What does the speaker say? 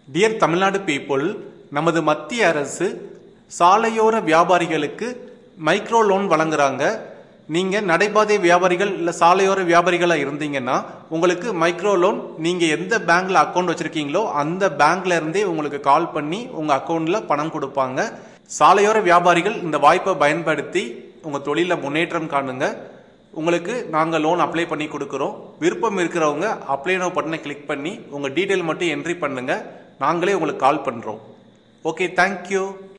dear Tamil Nadu people நமது மத்திய அரசு சாலையோர வியாபாரிகளுக்கு மைக்ரோ லோன் வழங்குறாங்க நீங்க நடைபாதை வியாபாரிகள் இல்ல சாலையோர வியாபாரிகளா இருந்தீங்கன்னா உங்களுக்கு மைக்ரோ லோன் நீங்க எந்த பேங்க்ல அக்கவுண்ட் வச்சிருக்கீங்களோ அந்த பேங்க்ல இருந்தே உங்களுக்கு கால் பண்ணி உங்க அக்கவுண்ட்ல பணம் கொடுப்பாங்க சாலையோர வியாபாரிகள் இந்த வாய்ப்பை பயன்படுத்தி உங்க தொழில முன்னேற்றம் காணுங்க உங்களுக்கு நாங்கள் லோன் அப்ளை பண்ணி கொடுக்குறோம் விருப்பம் இருக்கிறவங்க அப்ளை நோ பட்டனை கிளிக் பண்ணி உங்கள் டீட்டெயில் மட்டும் என்ட்ரி பண்ணுங்க நாங்களே உங்களுக்கு கால் பண்ணுறோம் ஓகே தேங்க்யூ